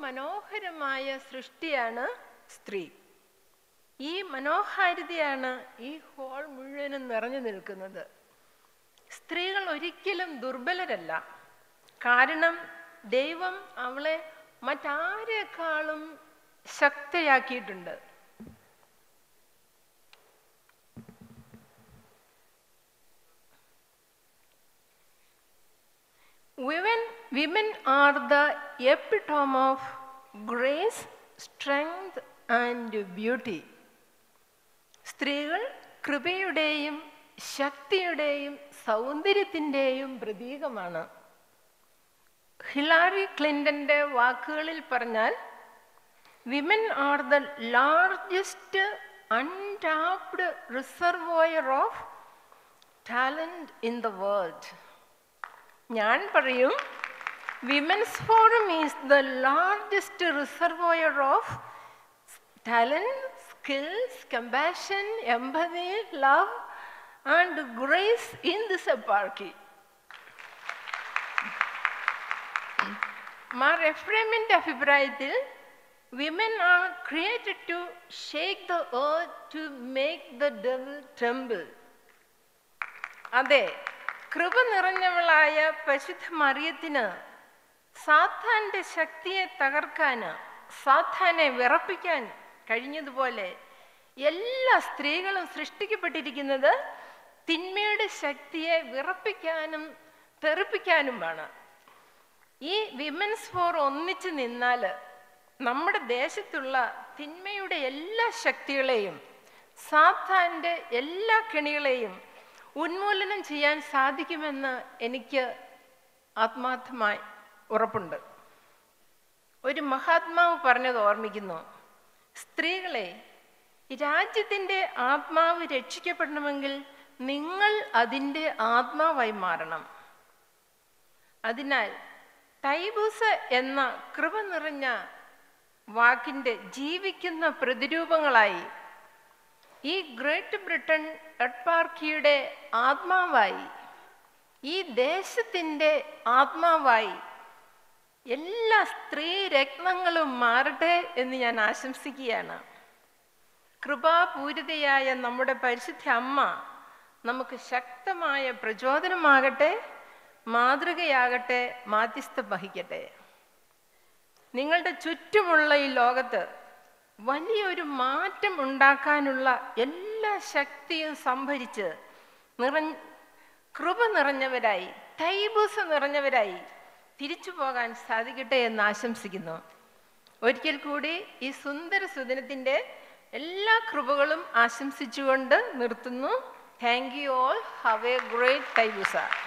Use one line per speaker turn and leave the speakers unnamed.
മനോഹരമായ സൃഷ്ടിയാണ് സ്ത്രീ ഈ മനോഹാരിതയാണ് ഈ ഹോൾ മുഴുവനും നിറഞ്ഞു നിൽക്കുന്നത് സ്ത്രീകൾ ഒരിക്കലും ദുർബലരല്ല കാരണം ദൈവം അവളെ മറ്റാരെക്കാളും ശക്തയാക്കിയിട്ടുണ്ട് Women, women are the epitome of grace, strength and beauty. സ്ത്രീകൾ കൃപയുടെയും ശക്തിയുടെയും സൗന്ദര്യത്തിൻ്റെയും പ്രതീകമാണ് ഹിലാരി ക്ലിൻ്റൻ്റെ വാക്കുകളിൽ പറഞ്ഞാൽ women are the largest untapped reservoir of talent in the world ഞാൻ പറയും women's forum is the largest reservoir of talent skills compassion empathy love and grace in this eparchy മാർ എഫ്രേമിൻ്റെ അഭിപ്രായത്തിൽ women are created to shake the earth to make the devil temple അതെ കൃപ നിറഞ്ഞവളായ പരിശുദ്ധ മറിയത്തിന് സാത്താന്റെ ശക്തിയെ തകർക്കാന് സാത്താനെ വിറപ്പിക്കാൻ കഴിഞ്ഞതുപോലെ എല്ലാ സ്ത്രീകളും സൃഷ്ടിക്കപ്പെട്ടിരിക്കുന്നത് തിന്മയുടെ ശക്തിയെ വിറപ്പിക്കാനും തെറിപ്പിക്കാനുമാണ് ഈ വിമൻസ് ഫോർ ഒന്നിച്ചു നിന്നാൽ നമ്മുടെ ദേശത്തുള്ള തിന്മയുടെ എല്ലാ ശക്തികളെയും സാത്താൻ്റെ എല്ലാ കെണികളെയും ഉന്മൂലനം ചെയ്യാൻ സാധിക്കുമെന്ന് എനിക്ക് ആത്മാർത്ഥമായി ഉറപ്പുണ്ട് ഒരു മഹാത്മാവ് പറഞ്ഞത് ഓർമ്മിക്കുന്നു സ്ത്രീകളെ രാജ്യത്തിൻ്റെ ആത്മാവ് രക്ഷിക്കപ്പെടണമെങ്കിൽ നിങ്ങൾ അതിൻ്റെ ആത്മാവായി മാറണം അതിനാൽ തൈബൂസ് എന്ന കൃപ നിറഞ്ഞ വാക്കിൻ്റെ ജീവിക്കുന്ന പ്രതിരൂപങ്ങളായി ഈ ഗ്രേറ്റ് ബ്രിട്ടൻ എഡ്പാർക്കിയുടെ ആത്മാവായി ഈ ദേശത്തിൻ്റെ ആത്മാവായി എല്ലാ സ്ത്രീ രത്നങ്ങളും മാറട്ടെ എന്ന് ഞാൻ ആശംസിക്കുകയാണ് കൃപാപൂരിതയായ നമ്മുടെ പരിശുദ്ധ അമ്മ നമുക്ക് ശക്തമായ പ്രചോദനമാകട്ടെ മാതൃകയാകട്ടെ മാധ്യസ്ഥം വഹിക്കട്ടെ നിങ്ങളുടെ ചുറ്റുമുള്ള ഈ ലോകത്ത് വലിയൊരു മാറ്റം ഉണ്ടാക്കാനുള്ള എല്ലാ ശക്തിയും സംഭരിച്ച് നിറഞ്ഞ കൃപ നിറഞ്ഞവരായി തൈബൂസ നിറഞ്ഞവരായി തിരിച്ചു പോകാൻ സാധിക്കട്ടെ എന്ന് ആശംസിക്കുന്നു ഒരിക്കൽ കൂടി ഈ സുന്ദര സുദിനത്തിൻ്റെ എല്ലാ കൃപകളും ആശംസിച്ചുകൊണ്ട് നിർത്തുന്നു thank you all have a great തൈബൂസ